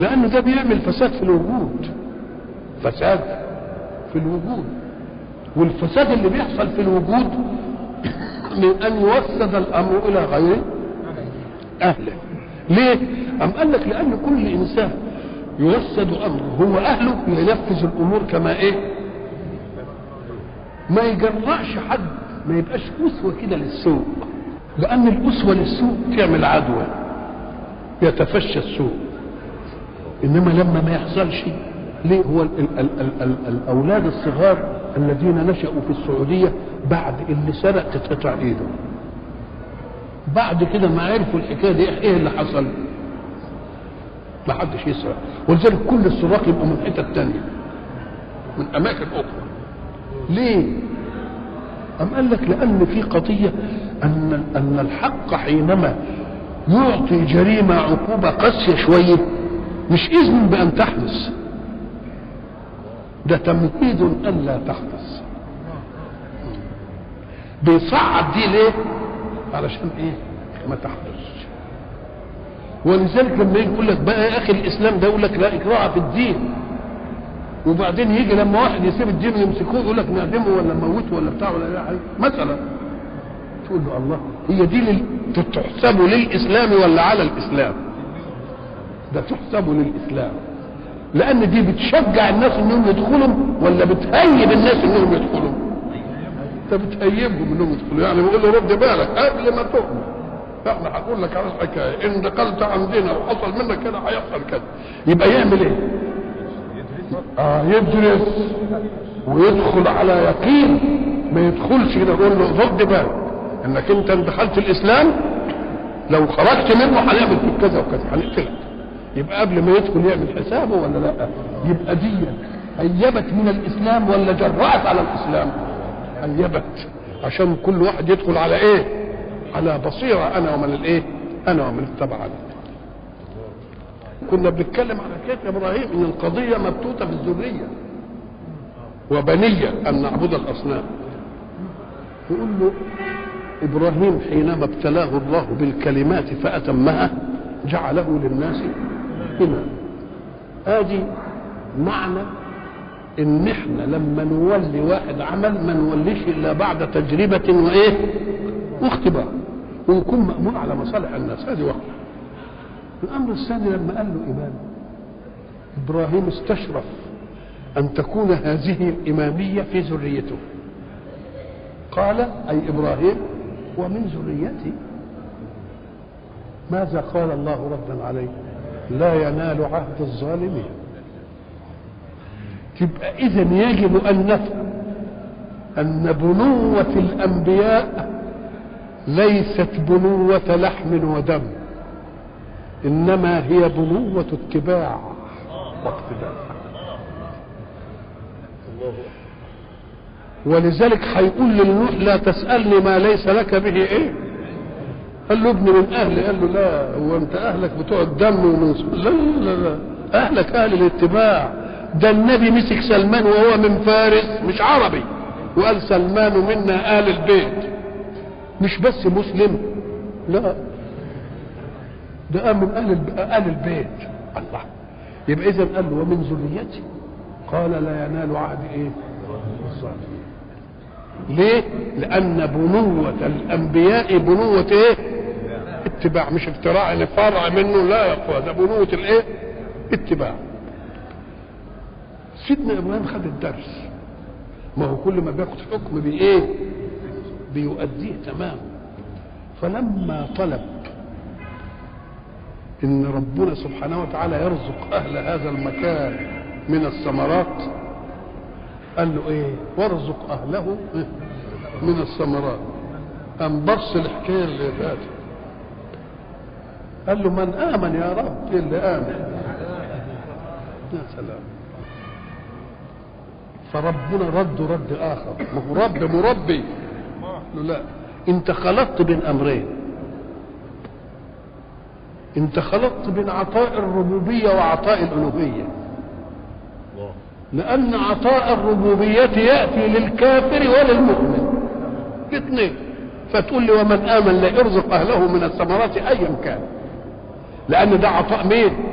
لأنه ده بيعمل فساد في الوجود فساد في الوجود والفساد اللي بيحصل في الوجود من أن يوسد الأمر إلى غير أهله ليه؟ أم قال لك لأن كل إنسان يوسد أمره هو أهله ينفذ الأمور كما إيه؟ ما يجرأش حد ما يبقاش أسوة كده للسوء لأن الأسوة للسوء تعمل عدوى يتفشى السوء إنما لما ما يحصلش ليه هو ال ال ال ال ال الأولاد الصغار الذين نشأوا في السعودية بعد اللي سرق تتقطع إيده بعد كده ما عرفوا الحكاية دي إيه اللي حصل ما حدش يسرق ولذلك كل السراق يبقوا من حتة تانية من أماكن أخرى ليه؟ أم قال لك لأن في قضية أن أن الحق حينما يعطي جريمة عقوبة قاسية شوية مش إذن بأن تحدث ده تمهيد ألا تحدث بيصعب دي ليه؟ علشان إيه؟ ما تحدثش ولذلك لما يجي يقول لك بقى يا أخي الإسلام ده يقول لك لا إكراه في الدين وبعدين يجي لما واحد يسيب الدين ويمسكوه يقول لك نعدمه ولا نموته ولا بتاع ولا لا مثلا تقول له الله هي دي لل... تحسب للاسلام ولا على الاسلام؟ ده تحسب للاسلام لان دي بتشجع الناس انهم يدخلوا ولا بتهيب الناس انهم يدخلوا؟ انت بتهيبهم انهم يدخلوا يعني بيقول له رد بالك قبل ما تؤمن احنا هقول لك على الحكايه ان دخلت عندنا وحصل منك كده هيحصل كده يبقى يعمل ايه؟ اه يدرس ويدخل على يقين ما يدخلش كده يقول له خد بالك انك انت دخلت الاسلام لو خرجت منه هنعمل فيك كذا وكذا هنقتلك يبقى قبل ما يدخل يعمل حسابه ولا لا يبقى دي هيبت من الاسلام ولا جرأت على الاسلام هيبت عشان كل واحد يدخل على ايه على بصيره انا ومن الايه انا ومن اتبعني كنا بنتكلم على حكايه ابراهيم ان القضيه مبتوته في الذريه وبنيه ان نعبد الاصنام يقول له ابراهيم حينما ابتلاه الله بالكلمات فاتمها جعله للناس اماما ادي معنى ان احنا لما نولي واحد عمل ما نوليش الا بعد تجربه وايه واختبار ونكون مامون على مصالح الناس هذه واحده الامر الثاني لما قال له امام ابراهيم استشرف ان تكون هذه الاماميه في ذريته قال اي ابراهيم ومن ذريتي ماذا قال الله ردا عليه لا ينال عهد الظالمين تبقى اذا يجب ان نفهم ان بنوه الانبياء ليست بنوه لحم ودم انما هي بنوه اتباع واقتداء ولذلك هيقول للنوح لا تسالني ما ليس لك به ايه قال له ابن من اهلي قال له لا هو انت اهلك بتوع الدم ومن لا لا لا اهلك اهل الاتباع ده النبي مسك سلمان وهو من فارس مش عربي وقال سلمان منا اهل البيت مش بس مسلم لا ده قام من اهل اهل البيت الله يبقى اذا قال له ومن ذريتي قال لا ينال عهد ايه الظالمين ليه لان بنوة الانبياء بنوة ايه اتباع مش افتراع ان فرع منه لا يا اخوة ده بنوة الايه اتباع سيدنا ابراهيم خد الدرس ما هو كل ما بياخد حكم بايه بيؤديه تمام فلما طلب ان ربنا سبحانه وتعالى يرزق اهل هذا المكان من الثمرات قال له ايه وارزق اهله من الثمرات قام بص الحكايه اللي فاتت قال له من امن يا رب اللي امن يا سلام فربنا رد رد اخر ما هو رب مربي له لا انت خلطت بين امرين انت خلطت بين عطاء الربوبيه وعطاء الالوهيه لان عطاء الربوبيه ياتي للكافر وللمؤمن الاثنين فتقول لي ومن امن لا يرزق اهله من الثمرات ايا كان لان ده عطاء مين